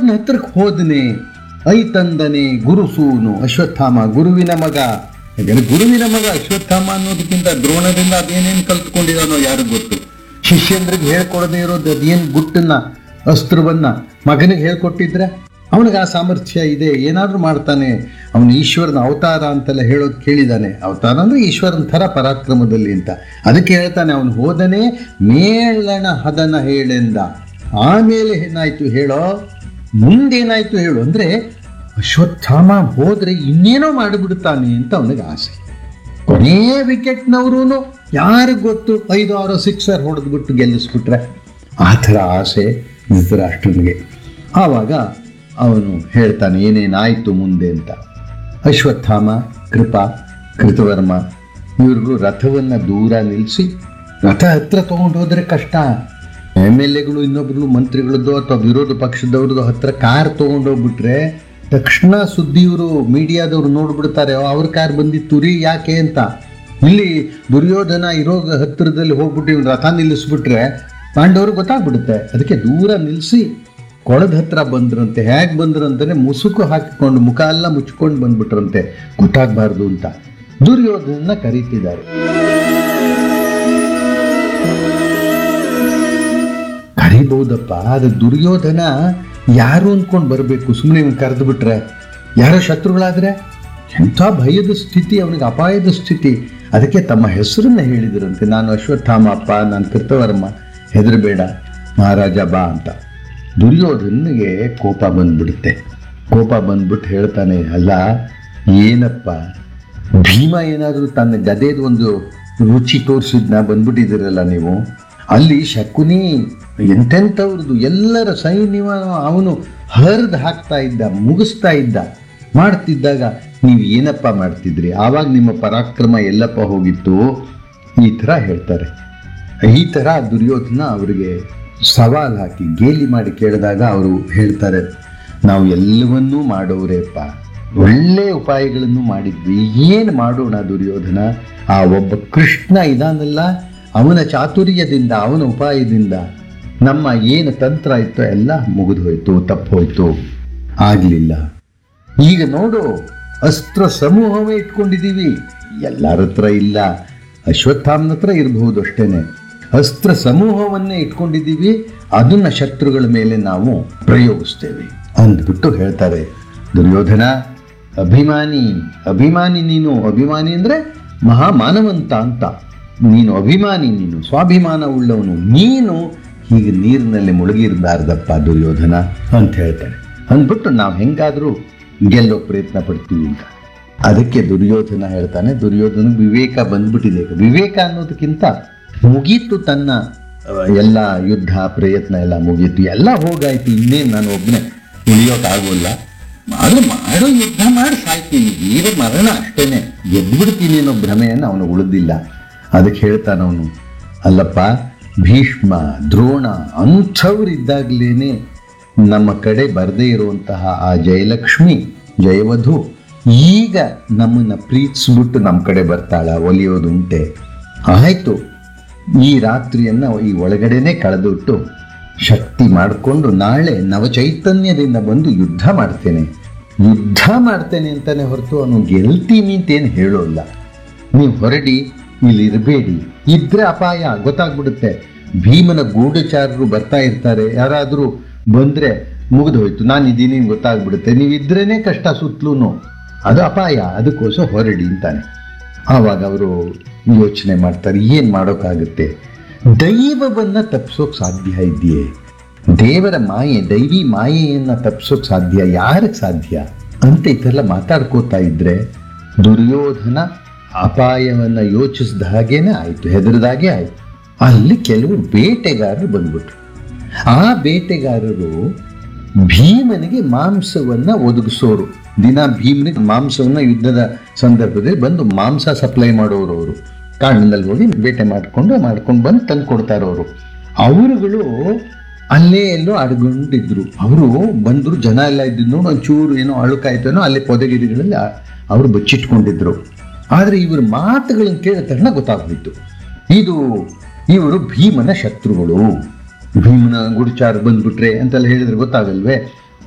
ಹತ್ರಕ್ಕೆ ಹೋದನೆ ಐತಂದನೆ ಗುರುಸೂನು ಅಶ್ವತ್ಥಾಮ ಗುರುವಿನ ಮಗ ಯಾಕಂದ್ರೆ ಗುರುವಿನ ಮಗ ಅಶ್ವತ್ಥಾಮ ಅನ್ನೋದಕ್ಕಿಂತ ದ್ರೋಣದಿಂದ ಅದೇನೇನು ಕಲ್ತ್ಕೊಂಡಿದಾನೋ ಯಾರಿಗ್ ಗೊತ್ತು ಶಿಷ್ಯಂದ್ರಿಗೆ ಹೇಳ್ಕೊಡದೇ ಇರೋದು ಅದೇನು ಗುಟ್ಟನ್ನ ಅಸ್ತ್ರವನ್ನ ಮಗನಿಗೆ ಹೇಳ್ಕೊಟ್ಟಿದ್ರೆ ಅವನಿಗೆ ಆ ಸಾಮರ್ಥ್ಯ ಇದೆ ಏನಾದ್ರೂ ಮಾಡ್ತಾನೆ ಅವನು ಈಶ್ವರನ ಅವತಾರ ಅಂತೆಲ್ಲ ಹೇಳೋದು ಕೇಳಿದಾನೆ ಅವತಾರ ಅಂದ್ರೆ ಈಶ್ವರನ ಥರ ಪರಾಕ್ರಮದಲ್ಲಿ ಅಂತ ಅದಕ್ಕೆ ಹೇಳ್ತಾನೆ ಅವನು ಹೋದನೆ ಮೇಳಣ ಹದನ ಹೇಳೆಂದ ಆಮೇಲೆ ಏನಾಯ್ತು ಹೇಳೋ ಮುಂದೇನಾಯ್ತು ಹೇಳು ಅಂದ್ರೆ ಅಶ್ವತ್ಥಾಮ ಹೋದ್ರೆ ಇನ್ನೇನೋ ಮಾಡಿಬಿಡ್ತಾನೆ ಅಂತ ಅವನಿಗೆ ಆಸೆ ಕೊನೇ ವಿಕೆಟ್ನವರು ಯಾರಿಗೆ ಗೊತ್ತು ಐದು ಆರು ಸಿಕ್ಸರ್ ಹೊಡೆದ್ಬಿಟ್ಟು ಗೆಲ್ಲಿಸ್ಬಿಟ್ರೆ ಆ ಥರ ಆಸೆ ಧೃತರಾಷ್ಟ್ರನಿಗೆ ಆವಾಗ ಅವನು ಹೇಳ್ತಾನೆ ಏನೇನಾಯ್ತು ಮುಂದೆ ಅಂತ ಅಶ್ವತ್ಥಾಮ ಕೃಪಾ ಕೃತವರ್ಮ ಇವ್ರಿಗೂ ರಥವನ್ನು ದೂರ ನಿಲ್ಲಿಸಿ ರಥ ಹತ್ರ ತಗೊಂಡು ಹೋದ್ರೆ ಕಷ್ಟ ಎಮ್ ಎಲ್ ಎಗಳು ಇನ್ನೊಬ್ರು ಮಂತ್ರಿಗಳದ್ದು ಅಥವಾ ವಿರೋಧ ಪಕ್ಷದವ್ರದ್ದು ಹತ್ರ ಕಾರ್ ತಗೊಂಡೋಗ್ಬಿಟ್ರೆ ತಕ್ಷಣ ಸುದ್ದಿ ಇವರು ಮೀಡಿಯಾದವ್ರು ನೋಡ್ಬಿಡ್ತಾರೆ ಅವ್ರ ಕಾರ್ ಬಂದಿತ್ತು ರೀ ಯಾಕೆ ಅಂತ ಇಲ್ಲಿ ದುರ್ಯೋಧನ ಇರೋ ಹತ್ತಿರದಲ್ಲಿ ಹೋಗ್ಬಿಟ್ಟು ಇವ್ನು ರಥ ನಿಲ್ಲಿಸ್ಬಿಟ್ರೆ ಪಾಂಡವ್ರಿಗೆ ಗೊತ್ತಾಗ್ಬಿಡುತ್ತೆ ಅದಕ್ಕೆ ದೂರ ನಿಲ್ಲಿಸಿ ಕೊಳದ ಹತ್ರ ಬಂದ್ರಂತೆ ಹೇಗೆ ಬಂದ್ರಂತಾನೆ ಮುಸುಕು ಹಾಕಿಕೊಂಡು ಮುಖ ಎಲ್ಲ ಮುಚ್ಕೊಂಡು ಬಂದ್ಬಿಟ್ರಂತೆ ಗೊತ್ತಾಗಬಾರ್ದು ಅಂತ ದುರ್ಯೋಧನ ಕರೀತಿದ್ದಾರೆ ಕರಿಬಹುದಪ್ಪ ಅದು ದುರ್ಯೋಧನ ಯಾರು ಅಂದ್ಕೊಂಡು ಬರಬೇಕು ಸುಮ್ಮನೆ ಇವ್ನು ಕರೆದು ಬಿಟ್ರೆ ಯಾರೋ ಶತ್ರುಗಳಾದ್ರೆ ಎಂಥ ಭಯದ ಸ್ಥಿತಿ ಅವನಿಗೆ ಅಪಾಯದ ಸ್ಥಿತಿ ಅದಕ್ಕೆ ತಮ್ಮ ಹೆಸರನ್ನ ಹೇಳಿದ್ರಂತೆ ನಾನು ಅಶ್ವತ್ಥಾಮ ಅಪ್ಪ ನಾನು ಕೃತವರ್ಮ ಹೆದರಬೇಡ ಮಹಾರಾಜ ಬಾ ಅಂತ ದುರ್ಯೋಧನಿಗೆ ಕೋಪ ಬಂದ್ಬಿಡುತ್ತೆ ಕೋಪ ಬಂದ್ಬಿಟ್ಟು ಹೇಳ್ತಾನೆ ಅಲ್ಲ ಏನಪ್ಪ ಭೀಮ ಏನಾದರೂ ತನ್ನ ಗದೆದು ಒಂದು ರುಚಿ ತೋರಿಸಿದ್ನ ಬಂದ್ಬಿಟ್ಟಿದ್ದೀರಲ್ಲ ನೀವು ಅಲ್ಲಿ ಶಕುನಿ ಎಂತೆಂಥವ್ರದ್ದು ಎಲ್ಲರ ಸೈನ್ಯ ಅವನು ಹರಿದು ಹಾಕ್ತಾ ಇದ್ದ ಮುಗಿಸ್ತಾ ಇದ್ದ ಮಾಡ್ತಿದ್ದಾಗ ನೀವು ಏನಪ್ಪ ಮಾಡ್ತಿದ್ರಿ ಆವಾಗ ನಿಮ್ಮ ಪರಾಕ್ರಮ ಎಲ್ಲಪ್ಪ ಹೋಗಿತ್ತು ಈ ಥರ ಹೇಳ್ತಾರೆ ಈ ಥರ ದುರ್ಯೋಧನ ಅವರಿಗೆ ಸವಾಲ್ ಹಾಕಿ ಗೇಲಿ ಮಾಡಿ ಕೇಳಿದಾಗ ಅವರು ಹೇಳ್ತಾರೆ ನಾವು ಎಲ್ಲವನ್ನೂ ಮಾಡೋರೇಪ್ಪ ಒಳ್ಳೆ ಉಪಾಯಗಳನ್ನು ಮಾಡಿದ್ವಿ ಏನು ಮಾಡೋಣ ದುರ್ಯೋಧನ ಆ ಒಬ್ಬ ಕೃಷ್ಣ ಇದಾನಲ್ಲ ಅವನ ಚಾತುರ್ಯದಿಂದ ಅವನ ಉಪಾಯದಿಂದ ನಮ್ಮ ಏನು ತಂತ್ರ ಇತ್ತೋ ಎಲ್ಲ ಮುಗಿದು ಹೋಯ್ತು ತಪ್ಪು ಹೋಯ್ತು ಆಗಲಿಲ್ಲ ಈಗ ನೋಡು ಅಸ್ತ್ರ ಸಮೂಹವೇ ಇಟ್ಕೊಂಡಿದ್ದೀವಿ ಎಲ್ಲರ ಹತ್ರ ಇಲ್ಲ ಅಶ್ವತ್ಥಾಮನ ಹತ್ರ ಇರಬಹುದು ಅಷ್ಟೇನೆ ಅಸ್ತ್ರ ಸಮೂಹವನ್ನೇ ಇಟ್ಕೊಂಡಿದ್ದೀವಿ ಅದನ್ನ ಶತ್ರುಗಳ ಮೇಲೆ ನಾವು ಪ್ರಯೋಗಿಸ್ತೇವೆ ಅಂದ್ಬಿಟ್ಟು ಹೇಳ್ತಾರೆ ದುರ್ಯೋಧನ ಅಭಿಮಾನಿ ಅಭಿಮಾನಿ ನೀನು ಅಭಿಮಾನಿ ಅಂದ್ರೆ ಮಹಾಮಾನವಂತ ಅಂತ ನೀನು ಅಭಿಮಾನಿ ನೀನು ಸ್ವಾಭಿಮಾನ ಉಳ್ಳವನು ನೀನು ಹೀಗೆ ನೀರಿನಲ್ಲಿ ಮುಳುಗಿರಬಾರ್ದಪ್ಪ ದುರ್ಯೋಧನ ಅಂತ ಹೇಳ್ತಾರೆ ಅಂದ್ಬಿಟ್ಟು ನಾವು ಹೆಂಗಾದ್ರೂ ಗೆಲ್ಲೋ ಪ್ರಯತ್ನ ಪಡ್ತೀವಿ ಅಂತ ಅದಕ್ಕೆ ದುರ್ಯೋಧನ ಹೇಳ್ತಾನೆ ದುರ್ಯೋಧನ ವಿವೇಕ ಬಂದ್ಬಿಟ್ಟಿದೆ ವಿವೇಕ ಅನ್ನೋದಕ್ಕಿಂತ ಮುಗೀತು ತನ್ನ ಆ, ಎಲ್ಲ ಯುದ್ಧ ಪ್ರಯತ್ನ ಎಲ್ಲ ಮುಗೀತು ಎಲ್ಲ ಹೋಗಾಯ್ತು ಇನ್ನೇನು ನಾನು ಒಬ್ಬನೇ ಉಳಿಯೋಕ್ಕಾಗೋಲ್ಲ ಆದ್ರೂ ಮಾಡೋ ಯುದ್ಧ ಮಾಡಿ ಸಾಯ್ತೀನಿ ವೀರ ಮರಣ ಅಷ್ಟೇನೆ ಗೆದ್ಬಿಡ್ತೀನಿ ಅನ್ನೋ ಭ್ರಮೆಯನ್ನು ಅವನು ಉಳಿದಿಲ್ಲ ಅದಕ್ಕೆ ಹೇಳ್ತಾನ ಅವನು ಅಲ್ಲಪ್ಪ ಭೀಷ್ಮ ದ್ರೋಣ ಅಂಥವ್ರಿದ್ದಾಗ್ಲೇನೆ ನಮ್ಮ ಕಡೆ ಬರದೇ ಇರುವಂತಹ ಆ ಜಯಲಕ್ಷ್ಮಿ ಜಯವಧು ಈಗ ನಮ್ಮನ್ನ ಪ್ರೀತಿಸ್ಬಿಟ್ಟು ನಮ್ಮ ಕಡೆ ಬರ್ತಾಳ ಒಲಿಯೋದುಂಟೆ ಆಯ್ತು ಈ ರಾತ್ರಿಯನ್ನ ಈ ಒಳಗಡೆನೆ ಕಳೆದುಬಿಟ್ಟು ಶಕ್ತಿ ಮಾಡಿಕೊಂಡು ನಾಳೆ ನವಚೈತನ್ಯದಿಂದ ಬಂದು ಯುದ್ಧ ಮಾಡ್ತೇನೆ ಯುದ್ಧ ಮಾಡ್ತೇನೆ ಅಂತಾನೆ ಹೊರತು ಅವನು ಗೆಲ್ತೀನಿ ಅಂತೇನು ಹೇಳೋಲ್ಲ ನೀವು ಹೊರಡಿ ಇಲ್ಲಿ ಇರಬೇಡಿ ಇದ್ರೆ ಅಪಾಯ ಗೊತ್ತಾಗ್ಬಿಡುತ್ತೆ ಭೀಮನ ಗೂಢಚಾರರು ಬರ್ತಾ ಇರ್ತಾರೆ ಯಾರಾದರೂ ಬಂದ್ರೆ ಮುಗಿದು ಹೋಯ್ತು ನಾನು ಇದ್ದೀನಿ ಗೊತ್ತಾಗ್ಬಿಡುತ್ತೆ ನೀವು ಇದ್ರೇನೆ ಕಷ್ಟ ಸುತ್ತಲೂ ಅದು ಅಪಾಯ ಅದಕ್ಕೋಸ್ಕರ ಹೊರಡಿ ಅಂತಾನೆ ಆವಾಗ ಅವರು ಯೋಚನೆ ಮಾಡ್ತಾರೆ ಏನು ಮಾಡೋಕ್ಕಾಗುತ್ತೆ ದೈವವನ್ನ ತಪ್ಪಿಸೋಕ್ ಸಾಧ್ಯ ಇದೆಯೇ ದೇವರ ಮಾಯೆ ದೈವಿ ಮಾಯೆಯನ್ನ ತಪ್ಪಿಸೋಕ್ ಸಾಧ್ಯ ಯಾರಿಗೆ ಸಾಧ್ಯ ಅಂತ ಇದೆಲ್ಲ ಮಾತಾಡ್ಕೋತಾ ಇದ್ರೆ ದುರ್ಯೋಧನ ಅಪಾಯವನ್ನ ಯೋಚಿಸಿದ ಹಾಗೇನೆ ಆಯ್ತು ಹೆದರಿದಾಗೆ ಆಯ್ತು ಅಲ್ಲಿ ಕೆಲವು ಬೇಟೆಗಾರರು ಬಂದ್ಬಿಟ್ರು ಆ ಬೇಟೆಗಾರರು ಭೀಮನಿಗೆ ಮಾಂಸವನ್ನ ಒದಗಿಸೋರು ದಿನ ಭೀಮನಿಗೆ ಮಾಂಸವನ್ನ ಯುದ್ಧದ ಸಂದರ್ಭದಲ್ಲಿ ಬಂದು ಮಾಂಸ ಸಪ್ಲೈ ಮಾಡೋರು ಅವರು ಕಾಡಿನಲ್ಲಿ ಹೋಗಿ ಬೇಟೆ ಮಾಡಿಕೊಂಡು ಮಾಡ್ಕೊಂಡು ಬಂದು ತಂದು ಕೊಡ್ತಾರೆ ಅವರು ಅವರುಗಳು ಅಲ್ಲೇ ಎಲ್ಲೋ ಅಡ್ಕೊಂಡಿದ್ರು ಅವರು ಬಂದ್ರು ಜನ ಎಲ್ಲ ಇದ್ದಿದ್ದು ನೋಡಿ ಒಂಚೂರು ಏನೋ ಅಳುಕಾಯ್ತೇನೋ ಅಲ್ಲಿ ಪೊದಗಿರಿಗಳಲ್ಲಿ ಆ- ಅವರು ಬಚ್ಚಿಟ್ಕೊಂಡಿದ್ರು ಆದ್ರೆ ಇವ್ರ ಮಾತುಗಳನ್ನು ಕೇಳಿದ ತಕ್ಷಣ ಗೊತ್ತಾಗ್ಬಿಟ್ಟು ಇದು ಇವರು ಭೀಮನ ಶತ್ರುಗಳು ಭೀಮನ ಗುಡಿಚಾರ ಬಂದ್ಬಿಟ್ರೆ ಅಂತೆಲ್ಲ ಹೇಳಿದ್ರೆ ಗೊತ್ತಾಗಲ್ವೇ